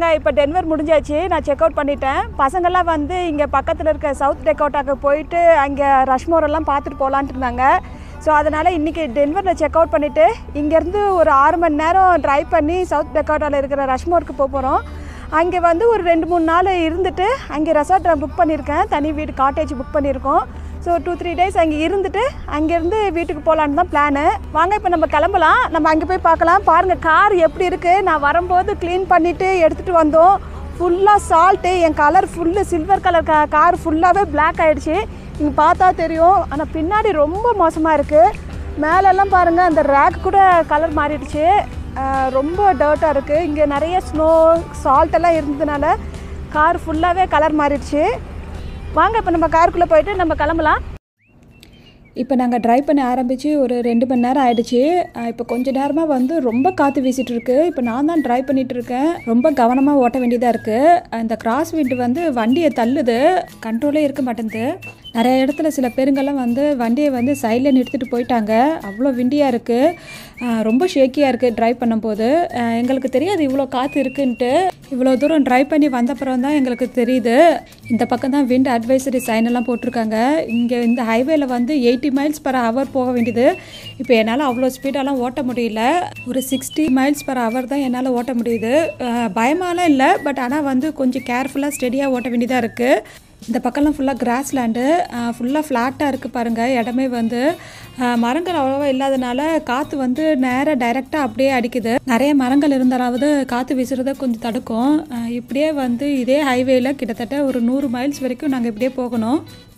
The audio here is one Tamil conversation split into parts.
நாங்கள் இப்போ டென்வர் முடிஞ்சாச்சு நான் செக் அவுட் பண்ணிட்டேன் பசங்கள்லாம் வந்து இங்கே பக்கத்தில் இருக்க சவுத் டெக்கோட்டாக்கு போயிட்டு அங்கே ரஷ்மோர் எல்லாம் பார்த்துட்டு போகலான்ட்டு இருந்தாங்க ஸோ அதனால் இன்றைக்கி டென்வரில் செக் அவுட் பண்ணிவிட்டு இங்கேருந்து ஒரு ஆறு மணி நேரம் ட்ரைவ் பண்ணி சவுத் டெக்கோட்டாவில் இருக்கிற ரஷ்மோருக்கு போக போகிறோம் அங்கே வந்து ஒரு ரெண்டு மூணு நாள் இருந்துட்டு அங்கே ரெசார்ட் புக் பண்ணியிருக்கேன் தனி வீடு காட்டேஜ் புக் பண்ணியிருக்கோம் ஸோ டூ த்ரீ டேஸ் அங்கே இருந்துட்டு அங்கேருந்து வீட்டுக்கு போகலான்னு தான் பிளானு வாங்க இப்போ நம்ம கிளம்பலாம் நம்ம அங்கே போய் பார்க்கலாம் பாருங்கள் கார் எப்படி இருக்குது நான் வரும்போது க்ளீன் பண்ணிவிட்டு எடுத்துகிட்டு வந்தோம் ஃபுல்லாக சால்ட்டு என் கலர் ஃபுல்லு சில்வர் கலர் கா கார் ஃபுல்லாகவே Black ஆகிடுச்சு நீங்கள் பார்த்தா தெரியும் ஆனால் பின்னாடி ரொம்ப மோசமாக இருக்குது மேலெல்லாம் பாருங்கள் அந்த ரேக் கூட கலர் மாறிடுச்சு அஹ் ரொம்ப டர்ட்டாக இருக்குது இங்கே நிறைய ஸ்னோ சால்ட் எல்லாம் இருந்ததுனால கார் ஃபுல்லாகவே கலர் மாறிடுச்சு வாங்க இப்போ நம்ம காருக்குள்ளே போயிட்டு நம்ம கிளம்பலாம் இப்போ நாங்கள் ட்ரைவ் பண்ண ஆரம்பித்து ஒரு ரெண்டு மணி நேரம் ஆயிடுச்சு அஹ் இப்போ கொஞ்ச நேரமாக வந்து ரொம்ப காற்று வீசிட்டு இருக்கு இப்போ நான் தான் ட்ரைவ் பண்ணிட்டு இருக்கேன் ரொம்ப கவனமாக ஓட்ட வேண்டியதாக இருக்குது இந்த கிராஸ் விண்ட் வந்து வண்டியை தள்ளுது கண்ட்ரோலே இருக்க மாட்டேங்குது நிறைய இடத்துல சில பேருங்கெல்லாம் வந்து வண்டியை வந்து சைடில் நிறுத்திட்டு போயிட்டாங்க அவ்வளோ விண்டியாக இருக்குது ரொம்ப ஷேக்கியாக இருக்குது ட்ரைவ் பண்ணும்போது அஹ் எங்களுக்கு தெரியாது இவ்வளோ காற்று இருக்குன்ட்டு இவ்வளோ தூரம் ட்ரைவ் பண்ணி வந்தப்புறம் தான் எங்களுக்கு தெரியுது இந்த பக்கம் தான் விண்ட் அட்வைசரி சைன் எல்லாம் போட்டிருக்காங்க இங்கே இந்த ஹைவேல வந்து எயிட்டி மைல்ஸ் பர் ஹவர் போக வேண்டியது இப்போ என்னால் அவ்வளோ ஸ்பீடெல்லாம் ஓட்ட முடியல ஒரு சிக்ஸ்டி மைல்ஸ் பர் ஹவர் தான் என்னால் ஓட்ட முடியுது அஹ் பயமாலாம் இல்லை பட் ஆனால் வந்து கொஞ்சம் கேர்ஃபுல்லாக ஸ்டெடியாக ஓட்ட வேண்டியதாக இருக்குது இந்த பக்கம்லாம் ஃபுல்லாக கிராஸ் லேண்டு ஃபுல்லாக ஃப்ளாட்டாக இருக்குது பாருங்கள் இடமே வந்து அஹ், மரங்கள் அவ்வளோவா இல்லாதனால காற்று வந்து நேராக டைரெக்டாக அப்படியே அடிக்குது நிறைய மரங்கள் இருந்தாலாவது காற்று வீசுறத கொஞ்சம் தடுக்கும் அஹ், இப்படியே வந்து இதே ஹைவேல கிட்டத்தட்ட ஒரு நூறு மைல்ஸ் வரைக்கும் நாங்கள் இப்படியே போகணும்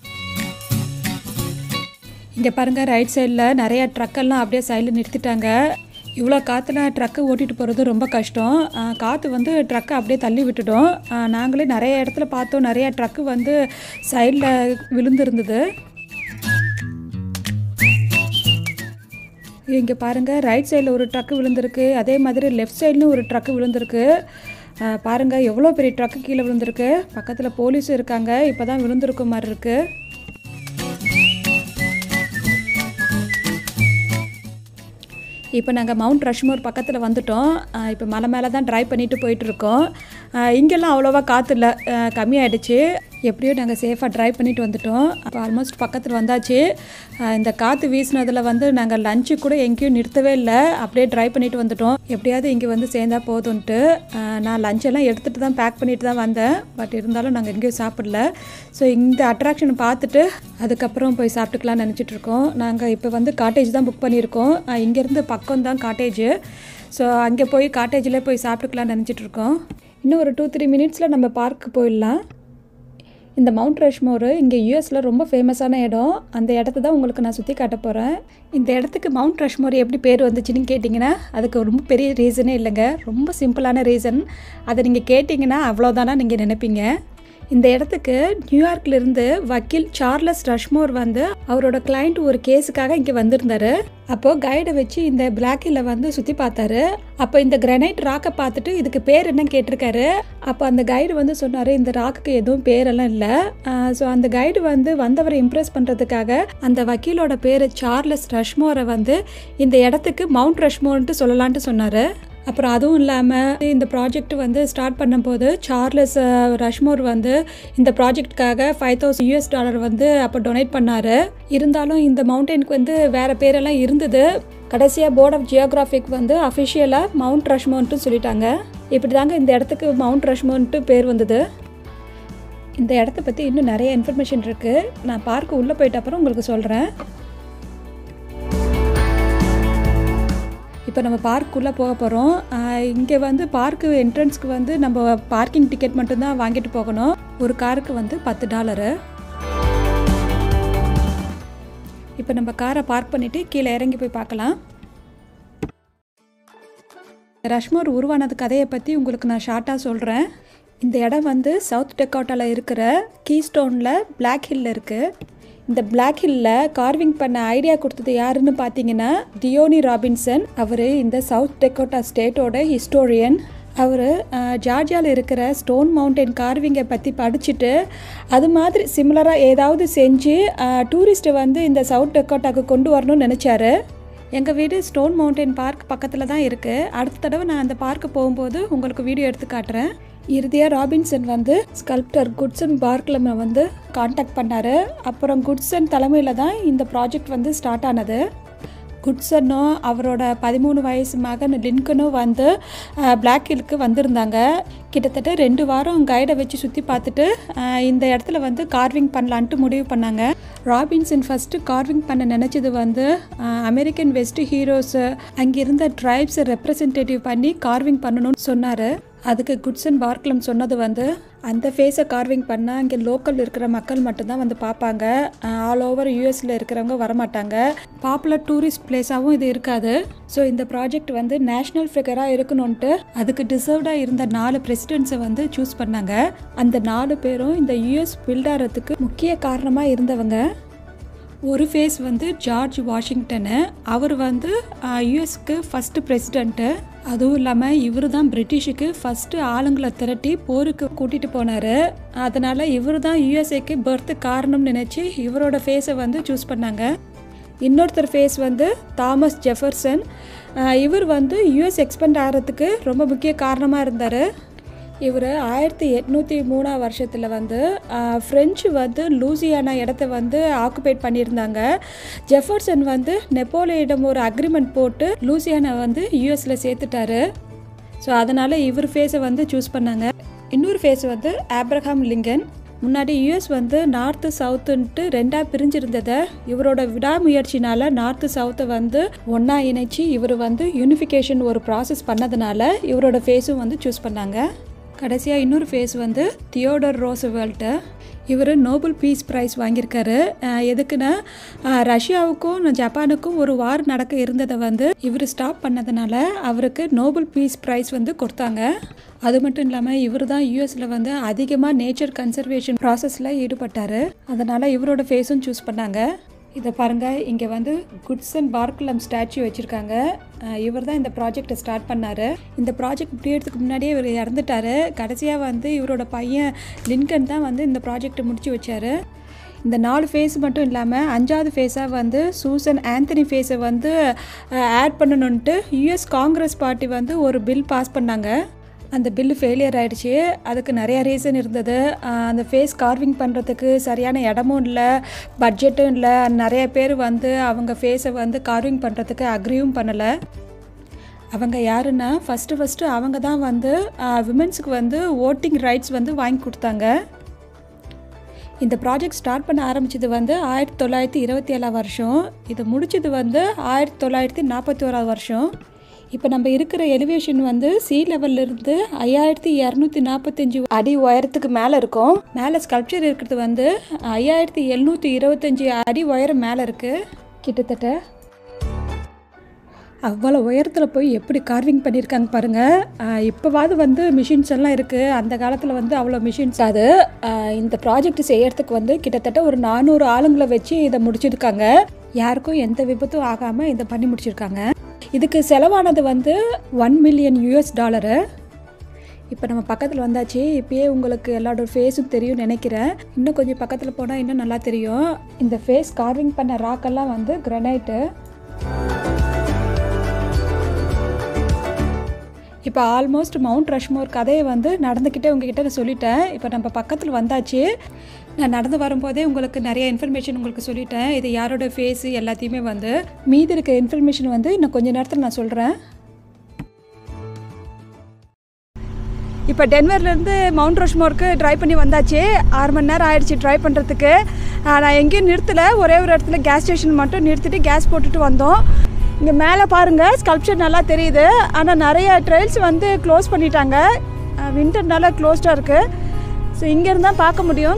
இங்கே பாருங்கள் ரைட் சைடில் நிறைய ட்ரக்கெல்லாம் அப்படியே சைடில் நிறுத்திட்டாங்க இவ்வளோ காற்றுல ட்ரக்கு ஓட்டிகிட்டு போகிறது ரொம்ப கஷ்டம் ஆஹ் காற்று வந்து ட்ரக்கை அப்படியே தள்ளி விட்டுடும் ஆஹ் நாங்களே நிறைய இடத்துல பார்த்தோம் நிறைய ட்ரக்கு வந்து சைடில் விழுந்திருந்தது இங்கே பாருங்கள் ரைட் சைடில் ஒரு ட்ரக்கு விழுந்திருக்கு அதே மாதிரி லெஃப்ட் சைட்லையும் ஒரு ட்ரக்கு விழுந்திருக்கு ஆஹ் பாருங்க எவ்வளோ பெரிய ட்ரக்கு கீழே விழுந்திருக்கு பக்கத்தில் போலீஸும் இருக்காங்க இப்போ தான் விழுந்திருக்க மாதிரி இருக்குது இப்போ நாங்கள் மவுண்ட் ரஷ்மோர் பக்கத்தில் வந்துட்டோம் அஹ் இப்போ மலை மேலே தான் ட்ரைவ் பண்ணிட்டு போயிட்டு இருக்கோம் அஹ் இங்கெல்லாம் அவ்வளோவா காற்று இல்லை அஹ் கம்மியாயிடுச்சு எப்படியோ நாங்கள் சேஃபாக ட்ரைவ் பண்ணிட்டு வந்துட்டோம் அப்போ ஆல்மோஸ்ட் பக்கத்தில் வந்தாச்சு அஹ் இந்த காற்று வீசினதில் வந்து நாங்கள் லஞ்சு கூட எங்கேயும் நிறுத்தவே இல்லை அப்படியே ட்ரைவ் பண்ணிட்டு வந்துட்டோம் எப்படியாவது இங்கே வந்து சேர்ந்தா போதும்ன்ட்டு அஹ் நான் லஞ்செல்லாம் எடுத்துகிட்டு தான் பேக் பண்ணிட்டு தான் வந்தேன் பட் இருந்தாலும் நாங்கள் எங்கேயும் சாப்பிடல ஸோ இந்த அட்ராக்ஷனை பார்த்துட்டு அதுக்கப்புறம் போய் சாப்பிட்டுக்கலாம்னு நினச்சிட்டு இருக்கோம் நாங்கள் இப்போ வந்து காட்டேஜ் தான் புக் பண்ணியிருக்கோம் அஹ் இங்கேருந்து பக்கம் தான் காட்டேஜ் ஸோ அங்கே போய் காட்டேஜில் போய் சாப்பிட்டுக்கலாம்னு நினச்சிட்டு இருக்கோம் இன்னும் ஒரு டூ த்ரீ மினிட்ஸில் நம்ம பார்க்கு போயிடலாம் இந்த மவுண்ட் ரஷ்மோர் இங்கே யூஎஸில் ரொம்ப ஃபேமஸான இடம் அந்த இடத்த தான் உங்களுக்கு நான் சுற்றி காட்ட போகிறேன் இந்த இடத்துக்கு மவுண்ட் ரஷ்மோர் எப்படி பேர் வந்துச்சுன்னு கேட்டிங்கன்னா அதுக்கு ரொம்ப பெரிய ரீசனே இல்லைங்க ரொம்ப சிம்பிளான ரீசன் அதை நீங்கள் கேட்டிங்கன்னா அவ்வளோதானா நீங்கள் நினைப்பீங்க இந்த இடத்துக்கு நியூயார்க்ல இருந்து வக்கீல் சார்லஸ் ரஷ்மோர் வந்து அவரோட கிளைண்ட் ஒரு கேஸுக்காக இங்கே வந்திருந்தாரு அப்போ கைடை வச்சு இந்த பிளாக் ஹில்ல வந்து சுற்றி பார்த்தாரு அப்போ இந்த கிரனைட் ராக்கை பார்த்துட்டு இதுக்கு பேர் என்ன கேட்டிருக்காரு அப்போ அந்த கைடு வந்து சொன்னார் இந்த ராக்குக்கு எதுவும் பேரெல்லாம் இல்லை ஸோ அந்த கைடு வந்து வந்தவரை இம்ப்ரெஸ் பண்ணுறதுக்காக அந்த வக்கீலோட பேர் சார்லஸ் ரஷ்மோரை வந்து இந்த இடத்துக்கு மவுண்ட் ரஷ்மோர்ன்ட்டு சொல்லலான்ட்டு சொன்னார் அப்புறம் அதுவும் இல்லாமல் இந்த ப்ராஜெக்ட் வந்து ஸ்டார்ட் பண்ணும்போது சார்லஸ் அஹ், ரஷ்மோர் வந்து இந்த ப்ராஜெக்ட்காக ஃபைவ் தௌசண்ட் யூஎஸ் டாலர் வந்து அப்போ டொனேட் பண்ணார் இருந்தாலும் இந்த மவுண்டனுக்கு வந்து வேறு பேரெல்லாம் இருந்தது கடைசியாக போர்ட் ஆஃப் ஜியோகிராஃபிக் வந்து அஃபிஷியலாக மவுண்ட் ரஷ்மோன்ட்டு சொல்லிட்டாங்க இப்படி தாங்க இந்த இடத்துக்கு மவுண்ட் ரஷ்மோன்ட்டு பேர் வந்தது இந்த இடத்த பற்றி இன்னும் நிறைய இன்ஃபர்மேஷன் இருக்குது நான் பார்க்கு உள்ளே போயிட்ட அப்புறம் உங்களுக்கு சொல்கிறேன் இப்போ நம்ம பார்க்குள்ளே போக போகிறோம் இங்கே வந்து பார்க்கு என்ட்ரன்ஸ்க்கு வந்து நம்ம பார்க்கிங் டிக்கெட் மட்டும்தான் வாங்கிட்டு போகணும் ஒரு காருக்கு வந்து பத்து டாலரு இப்போ நம்ம காரை பார்க் பண்ணிவிட்டு கீழே இறங்கி போய் பார்க்கலாம் ரஷ்மோர் உருவானது கதையை பற்றி உங்களுக்கு நான் ஷார்ட்டாக சொல்கிறேன் இந்த இடம் வந்து சவுத் டெக்காட்டாவில் இருக்கிற கீஸ்டோனில் பிளாக் ஹில்ல இருக்குது இந்த பிளாக் ஹில்ல கார்விங் பண்ண ஐடியா கொடுத்தது யாருன்னு பார்த்தீங்கன்னா தியோனி ராபின்சன் அவர் இந்த சவுத் டெக்கோட்டா ஸ்டேட்டோட ஹிஸ்டோரியன் அவர் ஜார்ஜியாவில் இருக்கிற ஸ்டோன் மவுண்டன் கார்விங்கை பற்றி படிச்சுட்டு அது மாதிரி சிமிலராக ஏதாவது செஞ்சு டூரிஸ்ட்டை வந்து இந்த சவுத் டெக்கோட்டாக்கு கொண்டு வரணும்னு நினச்சாரு எங்கள் வீடு ஸ்டோன் மவுண்டன் பார்க் பக்கத்தில் தான் இருக்குது அடுத்த தடவை நான் அந்த பார்க்கு போகும்போது உங்களுக்கு வீடியோ எடுத்து காட்டுறேன் இறுதியாக ராபின்சன் வந்து ஸ்கல்ப்டர் குட்சன் பார்க்லமை வந்து காண்டாக்ட் பண்ணார் அப்புறம் குட்சன் தலைமையில் தான் இந்த ப்ராஜெக்ட் வந்து ஸ்டார்ட் ஆனது குட்சனும் அவரோட பதிமூணு வயசு மகன் லின்கனும் வந்து பிளாக் ஹில்க்கு வந்திருந்தாங்க கிட்டத்தட்ட ரெண்டு வாரம் கைடை வச்சு சுற்றி பார்த்துட்டு அஹ், இந்த இடத்துல வந்து கார்விங் பண்ணலான்ட்டு முடிவு பண்ணாங்க ராபின்சன் ஃபஸ்ட்டு கார்விங் பண்ண நினச்சது வந்து அஹ், அமெரிக்கன் வெஸ்ட் ஹீரோஸு அங்கே இருந்த ட்ரைப்ஸை ரெப்ரசன்டேட்டிவ் பண்ணி கார்விங் பண்ணணும்னு சொன்னார் அதுக்கு குட்சன் பார்க்லம் சொன்னது வந்து அந்த ஃபேஸை கார்விங் பண்ணால் இங்கே லோக்கல் இருக்கிற மக்கள் மட்டும்தான் வந்து பார்ப்பாங்க ஆல் ஓவர் யூஎஸில் இருக்கிறவங்க வரமாட்டாங்க பாப்புலர் டூரிஸ்ட் பிளேஸாகவும் இது இருக்காது ஸோ இந்த ப்ராஜெக்ட் வந்து நேஷ்னல் ஃபிகராக இருக்கணும்ன்ட்டு அதுக்கு டிசர்வ்டாக இருந்த நாலு பிரசிடென்ட்ஸை வந்து சூஸ் பண்ணாங்க அந்த நாலு பேரும் இந்த யூஎஸ் பில்ட் ஆகிறதுக்கு முக்கிய காரணமாக இருந்தவங்க ஒரு ஃபேஸ் வந்து ஜார்ஜ் வாஷிங்டனு அவர் வந்து யூஎஸ்க்கு ஃபஸ்ட்டு பிரசிடெண்ட்டு அதுவும் இல்லாமல் இவர் தான் பிரிட்டிஷுக்கு ஃபஸ்ட்டு ஆளுங்களை திரட்டி போருக்கு கூட்டிகிட்டு போனார் அதனால் இவர் தான் யூஎஸ்ஏக்கு பர்த்து காரணம்னு நினச்சி இவரோட ஃபேஸை வந்து சூஸ் பண்ணாங்க இன்னொருத்தர் ஃபேஸ் வந்து தாமஸ் ஜெஃபர்சன் அஹ் இவர் வந்து யூஎஸ் எக்ஸ்பெண்ட் ஆகிறதுக்கு ரொம்ப முக்கிய காரணமாக இருந்தார் இவர் ஆயிரத்தி எட்நூற்றி மூணாம் வருஷத்தில் வந்து ஆஹ், ஃப்ரெஞ்சு வந்து லூசியானா இடத்த வந்து ஆக்குபைட் பண்ணியிருந்தாங்க ஜெஃபர்சன் வந்து நெப்போலியிடம் ஒரு அக்ரிமெண்ட் போட்டு லூசியானா வந்து யூஎஸில் சேர்த்துட்டாரு ஸோ அதனால் இவர் ஃபேஸை வந்து சூஸ் பண்ணாங்க இன்னொரு ஃபேஸ் வந்து ஆப்ரஹாம் லிங்கன் முன்னாடி யூஎஸ் வந்து நார்த்து சவுத்துன்ட்டு ரெண்டாக பிரிஞ்சிருந்ததை இவரோட விடாமுயற்சினால நார்த்து சவுத்தை வந்து ஒன்றா இணைச்சி இவர் வந்து யூனிஃபிகேஷன் ஒரு ப்ராசஸ் பண்ணதுனால இவரோட ஃபேஸும் வந்து சூஸ் பண்ணாங்க கடைசியாக இன்னொரு ஃபேஸ் வந்து தியோடர் ரோசவேல்ட்டு இவர் நோபல் பீஸ் ப்ரைஸ் வாங்கியிருக்காரு அஹ் எதுக்குன்னா அஹ் ரஷ்யாவுக்கும் ஜப்பானுக்கும் ஒரு வார் நடக்க இருந்ததை வந்து இவர் ஸ்டாப் பண்ணதுனால அவருக்கு நோபல் பீஸ் ப்ரைஸ் வந்து கொடுத்தாங்க அது மட்டும் இல்லாமல் இவர் தான் யூஎஸில் வந்து அதிகமாக நேச்சர் கன்சர்வேஷன் ப்ராசஸில் ஈடுபட்டார் அதனால் இவரோட ஃபேஸும் சூஸ் பண்ணாங்க இதை பாருங்கள் இங்கே வந்து குட்சன் பார்க்குலம் ஸ்டாச்சு வச்சுருக்காங்க இவர் தான் இந்த ப்ராஜெக்டை ஸ்டார்ட் பண்ணார் இந்த ப்ராஜெக்ட் முடியறதுக்கு முன்னாடியே இவர் இறந்துட்டார் கடைசியாக வந்து இவரோட பையன் லின்கன் தான் வந்து இந்த ப்ராஜெக்டை முடிச்சு வச்சார் இந்த நாலு ஃபேஸ் மட்டும் இல்லாமல் அஞ்சாவது ஃபேஸாக வந்து சூசன் ஆந்தனி ஃபேஸை வந்து ஆட் பண்ணணுன்ட்டு யூஎஸ் காங்கிரஸ் பார்ட்டி வந்து ஒரு பில் பாஸ் பண்ணாங்க அந்த பில்லு ஃபெயிலியர் ஆயிடுச்சு அதுக்கு நிறைய ரீசன் இருந்தது ஆஹ் அந்த ஃபேஸ் கார்விங் பண்ணுறதுக்கு சரியான இடமும் இல்லை பட்ஜெட்டும் இல்லை நிறைய பேர் வந்து அவங்க ஃபேஸை வந்து கார்விங் பண்ணுறதுக்கு அக்ரியும் பண்ணலை அவங்க யாருன்னா ஃபஸ்ட்டு ஃபஸ்ட்டு அவங்க தான் வந்து விமென்ஸுக்கு வந்து ஓட்டிங் ரைட்ஸ் வந்து வாங்கி கொடுத்தாங்க இந்த ப்ராஜெக்ட் ஸ்டார்ட் பண்ண ஆரம்பிச்சது வந்து ஆயிரத்தி தொள்ளாயிரத்தி இருபத்தி ஏழாம் வருஷம் இது முடிச்சது வந்து ஆயிரத்தி தொள்ளாயிரத்தி நாற்பத்தி ஓராவது வருஷம் இப்போ நம்ம இருக்கிற எலிவேஷன் வந்து சி இருந்து ஐயாயிரத்தி இரநூத்தி நாற்பத்தஞ்சு அடி உயரத்துக்கு மேலே இருக்கும் மேலே ஸ்கல்ப்சர் இருக்கிறது வந்து ஐயாயிரத்தி எழுநூற்றி இருபத்தஞ்சி அடி உயரம் மேலே இருக்குது கிட்டத்தட்ட அவ்வளோ உயரத்தில் போய் எப்படி கார்விங் பண்ணியிருக்காங்க பாருங்கள் இப்போவாது வந்து மிஷின்ஸ் எல்லாம் இருக்குது அந்த காலத்தில் வந்து அவ்வளோ மிஷின்ஸ் அது ஆஹ் இந்த ப்ராஜெக்ட் செய்யறதுக்கு வந்து கிட்டத்தட்ட ஒரு நானூறு ஆளுங்களை வச்சு இதை முடிச்சிருக்காங்க யாருக்கும் எந்த விபத்தும் ஆகாமல் இதை பண்ணி முடிச்சிருக்காங்க இதுக்கு செலவானது வந்து ஒன் மில்லியன் யூஎஸ் டாலரு இப்போ நம்ம பக்கத்தில் வந்தாச்சு இப்பயே உங்களுக்கு எல்லாரோட ஃபேஸும் தெரியும் நினைக்கிறேன் இன்னும் கொஞ்சம் பக்கத்தில் போனால் இன்னும் நல்லா தெரியும் இந்த ஃபேஸ் கார்விங் பண்ண ராக்கெல்லாம் வந்து கிரனைட்டு இப்போ ஆல்மோஸ்ட் மவுண்ட் ரஷ்மோர் கதையை வந்து நடந்துக்கிட்டே உங்ககிட்ட நான் சொல்லிட்டேன் இப்போ நம்ம பக்கத்தில் வந்தாச்சு நான் நடந்து வரும்போதே உங்களுக்கு நிறைய இன்ஃபர்மேஷன் உங்களுக்கு சொல்லிட்டேன் இது யாரோட ஃபேஸு எல்லாத்தையுமே வந்து மீதி இருக்க இன்ஃபர்மேஷன் வந்து இன்னும் கொஞ்ச நேரத்தில் நான் சொல்கிறேன் இப்போ டென்வர்லேருந்து மவுண்ட் ரஷ்மோருக்கு ட்ரை பண்ணி வந்தாச்சு ஆறு மணி நேரம் ஆயிடுச்சு ட்ரை பண்ணுறதுக்கு நான் எங்கேயும் நிறுத்தலை ஒரே ஒரு இடத்துல கேஸ் ஸ்டேஷன் மட்டும் நிறுத்திட்டு கேஸ் போட்டுட்டு வந்தோம் இங்கே மேலே பாருங்கள் ஸ்கல்ப்சர் நல்லா தெரியுது ஆனால் நிறைய ட்ரெயில்ஸ் வந்து க்ளோஸ் பண்ணிட்டாங்க விண்டர்னால க்ளோஸ்டாக இருக்குது ஸோ இங்கேருந்து தான் பார்க்க முடியும்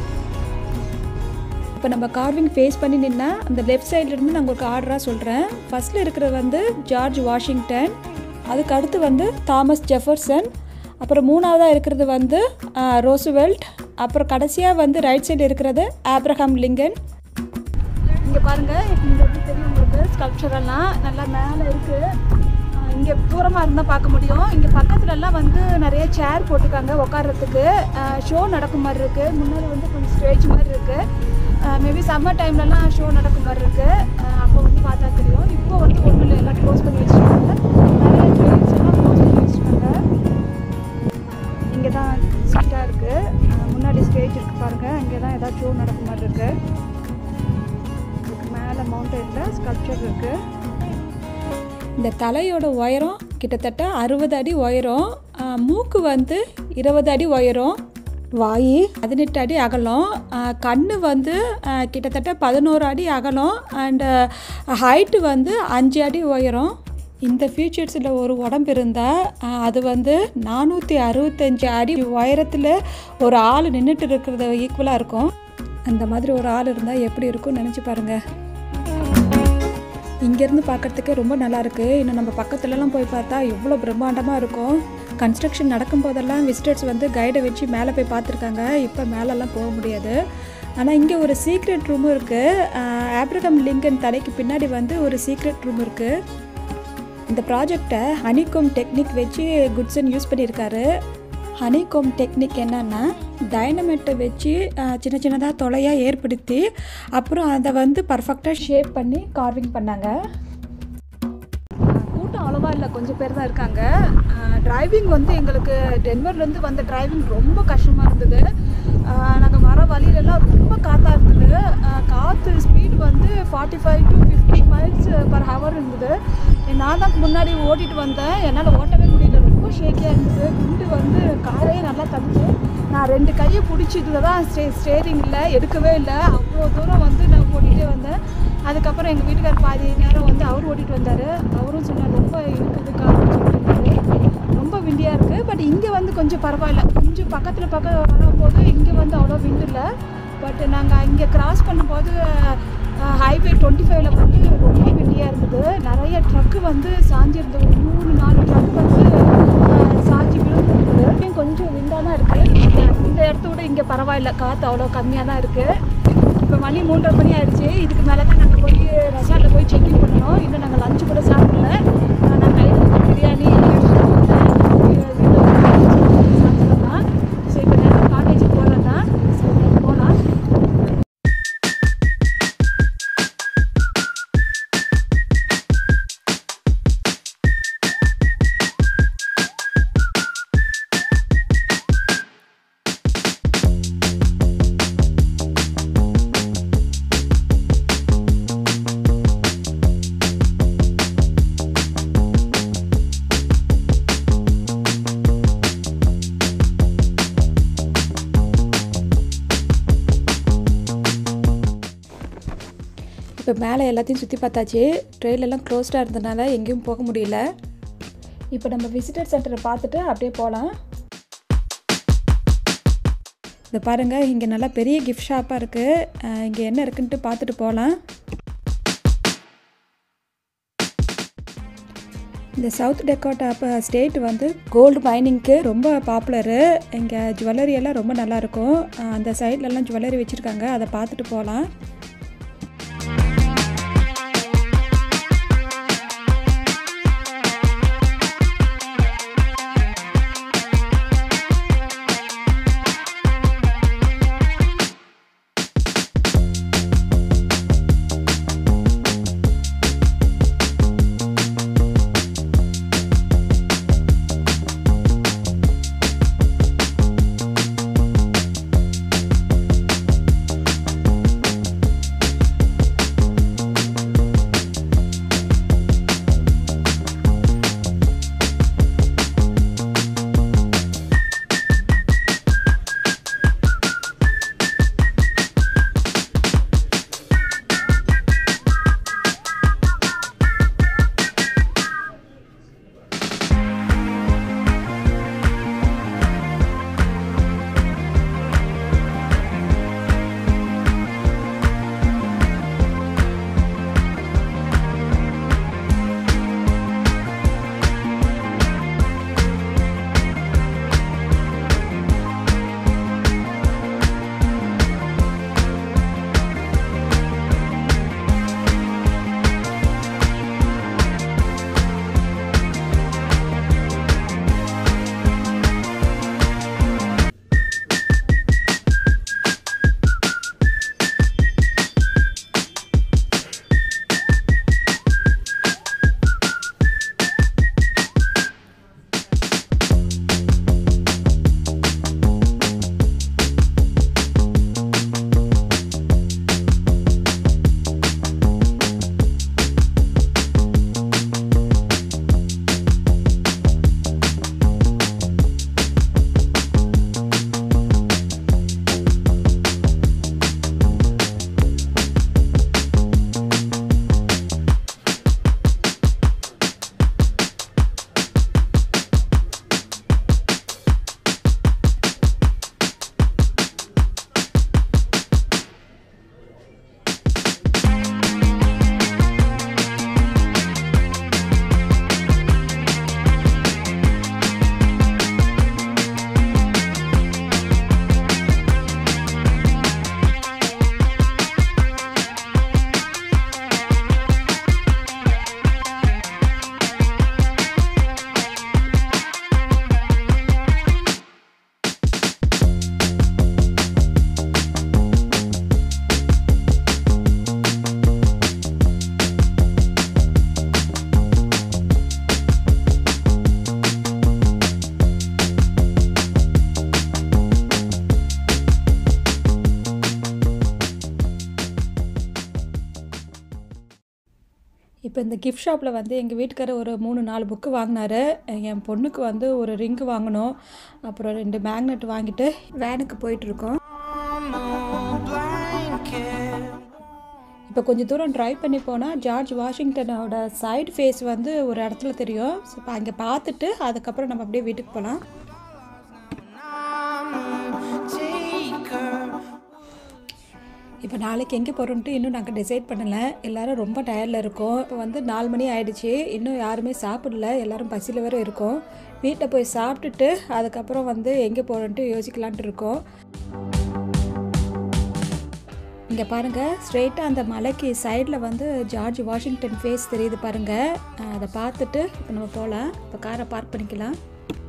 இப்போ நம்ம கார்விங் ஃபேஸ் பண்ணி நின்னா அந்த லெஃப்ட் சைட்லேருந்து நான் உங்களுக்கு ஆர்டராக சொல்கிறேன் ஃபஸ்ட்டில் இருக்கிறது வந்து ஜார்ஜ் வாஷிங்டன் அதுக்கு அடுத்து வந்து தாமஸ் ஜெஃபர்சன் அப்புறம் மூணாவதாக இருக்கிறது வந்து ரோசுவெல்ட் அப்புறம் கடைசியாக வந்து ரைட் சைடு இருக்கிறது ஆப்ரஹாம் லிங்கன் இங்கே பாருங்கள் இங்கே எப்படி தெரியும் உங்களுக்கு ஸ்கல்ப்சர் எல்லாம் நல்லா மேலே இருக்குது இங்கே தூரமாக இருந்தால் பார்க்க முடியும் இங்கே பக்கத்துலலாம் வந்து நிறைய சேர் போட்டிருக்காங்க உட்கார்றதுக்கு ஷோ நடக்கும் மாதிரி இருக்குது முன்னாடி வந்து கொஞ்சம் ஸ்டேஜ் மாதிரி இருக்குது மேபி சம்மர் டைம்லலாம் ஷோ நடக்கும் மாதிரி இருக்குது அப்போ வந்து பார்த்தா தெரியும் இப்போ வந்து ஒன்றும் இல்லை எல்லாம் க்ளோஸ் பண்ணி வச்சுருக்காங்க நிறைய ட்ரெயின்ஸ் எல்லாம் க்ளோஸ் பண்ணி வச்சுருக்காங்க இங்கே தான் சீட்டாக இருக்குது முன்னாடி ஸ்டேஜ் இருக்குது பாருங்கள் அங்கே தான் ஏதாவது ஷோ நடக்க மாதிரி இருக்குது இதுக்கு மேலே மவுண்டனில் ஸ்கல்ப்சர் இருக்குது இந்த தலையோட உயரம் கிட்டத்தட்ட அறுபது அடி உயரம் ஆஹ் மூக்கு வந்து இருபது அடி உயரம் வாய் பதினெட்டு அடி அகலம் கண் வந்து ஆஹ் கிட்டத்தட்ட பதினோரு அடி அகலம் அண்டு ஹைட்டு வந்து அஞ்சு அடி உயரம் இந்த ஃபியூச்சர்ஸில் ஒரு உடம்பு இருந்தால் அது வந்து நானூற்றி அறுபத்தஞ்சு அடி உயரத்தில் ஒரு ஆள் நின்றுட்டு இருக்கிறத ஈக்குவலாக இருக்கும் அந்த மாதிரி ஒரு ஆள் இருந்தால் எப்படி இருக்கும்னு நினச்சி பாருங்கள் இங்கேருந்து பார்க்குறதுக்கே ரொம்ப நல்லா இருக்கு இன்னும் நம்ம பக்கத்துலலாம் போய் பார்த்தா எவ்வளோ பிரம்மாண்டமாக இருக்கும் கன்ஸ்ட்ரக்ஷன் நடக்கும் போதெல்லாம் விசிட்டர்ஸ் வந்து கைடை வச்சு மேலே போய் பார்த்துருக்காங்க இப்போ மேலெல்லாம் போக முடியாது ஆனால் இங்கே ஒரு சீக்ரெட் ரூமும் இருக்குது ஆப்ரகம் லிங்கன் தலைக்கு பின்னாடி வந்து ஒரு சீக்ரெட் ரூம் இருக்குது இந்த ப்ராஜெக்டை ஹனிகோம் டெக்னிக் வச்சு குட்சன் யூஸ் பண்ணியிருக்காரு ஹனிகோம் டெக்னிக் என்னன்னா டைனமெட்டை வச்சு அஹ், சின்ன சின்னதாக தொலையாக ஏற்படுத்தி அப்புறம் அதை வந்து பர்ஃபெக்டாக ஷேப் பண்ணி கார்விங் பண்ணாங்க கூட்டம் அவ்வளோவா இல்லை கொஞ்சம் பேர் தான் இருக்காங்க டிரைவிங் வந்து எங்களுக்கு டென்வர்லேருந்து வந்த டிரைவிங் ரொம்ப கஷ்டமாக இருந்தது நாங்கள் வர வழியிலலாம் ரொம்ப காற்றா இருந்தது அஹ், காற்று ஸ்பீடு வந்து forty five to fifty miles per hour இருந்தது நான் தான் முன்னாடி ஓட்டிட்டு வந்தேன் என்னால் ஓட்டவே முடியல ரொம்ப ஷேக்கியாக இருந்தது குண்டு வந்து காரே நல்லா தந்துச்சு நான் ரெண்டு கையை பிடிச்சி இதில் தான் ஸ்டே ஸ்டேரிங்கில் எடுக்கவே இல்லை அவ்வளோ தூரம் வந்து நான் ஓட்டிகிட்டே வந்தேன் அதுக்கப்புறம் எங்கள் வீட்டுக்கார் பாதி நேரம் வந்து அவர் ஓட்டிகிட்டு வந்தார் அவரும் சொன்னார் ரொம்ப இருக்குது காருன்னு சொல்லிட்டு ரொம்ப விண்டியாக இருக்குது பட் இங்கே வந்து கொஞ்சம் பரவாயில்ல கொஞ்சம் பக்கத்தில் பக்கம் வரும்போது இங்கே வந்து அவ்வளோ விண்டு இல்லை பட் நாங்கள் இங்கே கிராஸ் பண்ணும்போது ஹைவே டுவெண்ட்டி ஃபைவ்ல வந்து ரொம்ப விண்டியாக இருந்தது நிறைய ட்ரக்கு வந்து சாஞ்சிருந்தது ஒரு மூணு நாலு ட்ரக் வந்து அஹ், சாஞ்சி விழுந்துருந்தது இப்பயும் கொஞ்சம் விண்டாக தான் இருக்குது இந்த இடத்த விட இங்கே பரவாயில்ல காற்று அவ்வளோ கம்மியாக தான் இருக்குது இப்போ மணி மூன்றரை மணி ஆயிடுச்சு இதுக்கு மேலே தான் நாங்கள் போய் ரெசார்ட்டில் போய் செக்இன் பண்ணணும் இன்னும் நாங்கள் லஞ்சு கூட சாப்பிடல அஹ் நான் கையில் இருக்க பிரியாணி சாப்பிடலாம் ஸோ இப்போ நேரம் காலேஜுக்கு போகிறேன் தான் ஸோ போகலாம் இப்போ மேலே எல்லாத்தையும் சுற்றி பார்த்தாச்சு ட்ரெயிலெல்லாம் க்ளோஸ்டாக இருந்தனால எங்கேயும் போக முடியல இப்போ நம்ம விசிட்டர் சென்டரை பார்த்துட்டு அப்படியே போகலாம் இதை பாருங்கள் இங்கே நல்லா பெரிய கிஃப்ட் ஷாப்பாக இருக்குது இங்கே என்ன இருக்குன்ட்டு பார்த்துட்டு போகலாம் இந்த சவுத் டெக்கோட்டா இப்போ ஸ்டேட் வந்து கோல்டு மைனிங்க்கு ரொம்ப பாப்புலரு இங்கே ஜுவல்லரி எல்லாம் ரொம்ப நல்லாயிருக்கும் அந்த சைட்லலாம் ஜுவல்லரி வச்சுருக்காங்க அதை பார்த்துட்டு போகலாம் இப்போ இந்த கிஃப்ட் ஷாப்பில் வந்து எங்கள் வீட்டுக்காரர் ஒரு மூணு நாலு புக்கு வாங்கினாரு என் பொண்ணுக்கு வந்து ஒரு ரிங்கு வாங்கணும் அப்புறம் ரெண்டு மேக்னெட் வாங்கிட்டு வேனுக்கு போயிட்டுருக்கோம் இப்போ கொஞ்சம் தூரம் ட்ரைவ் பண்ணி போனால் ஜார்ஜ் வாஷிங்டனோட சைடு ஃபேஸ் வந்து ஒரு இடத்துல தெரியும் ஸோ இப்போ அங்கே பார்த்துட்டு அதுக்கப்புறம் நம்ம அப்படியே வீட்டுக்கு போகலாம் இப்போ நாளைக்கு எங்கே போகிறோன்ட்டு இன்னும் நாங்கள் டிசைட் பண்ணலை எல்லாரும் ரொம்ப டயர்டில் இருக்கோம் இப்போ வந்து நாலு மணி ஆயிடுச்சு இன்னும் யாருமே சாப்பிடல எல்லாரும் பசியில் வேற இருக்கோம் வீட்டில் போய் சாப்பிட்டுட்டு அதுக்கப்புறம் வந்து எங்கே போகிறோன்ட்டு யோசிக்கலான்ட்டு இருக்கோம் இங்கே பாருங்கள் ஸ்ட்ரெயிட்டாக அந்த மலைக்கு சைடில் வந்து ஜார்ஜ் வாஷிங்டன் ஃபேஸ் தெரியுது பாருங்கள் அஹ் அதை பார்த்துட்டு இப்போ நம்ம போகலாம் இப்போ காரை பார்க் பண்ணிக்கலாம்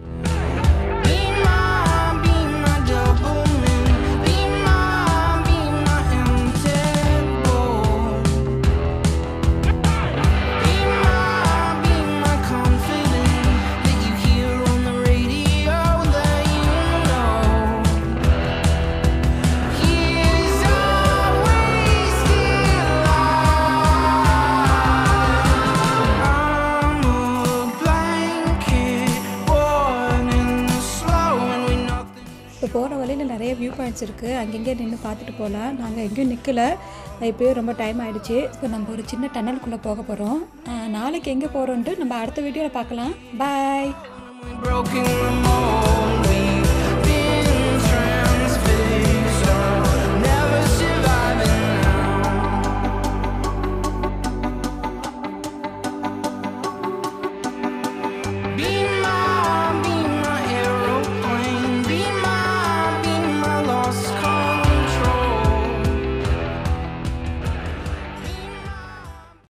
இப்போ போகிற வழியில் நிறைய வியூ பாயிண்ட்ஸ் இருக்குது அங்கங்கே நின்று பார்த்துட்டு போகலாம் நாங்கள் எங்கேயும் நிற்கல இப்போயே ரொம்ப டைம் ஆயிடுச்சு இப்போ நம்ம ஒரு சின்ன டன்னலுக்குள்ளே போக போகிறோம் நாளைக்கு எங்கே போகிறோன்ட்டு நம்ம அடுத்த வீடியோவில் பார்க்கலாம் பாய் Broken the mold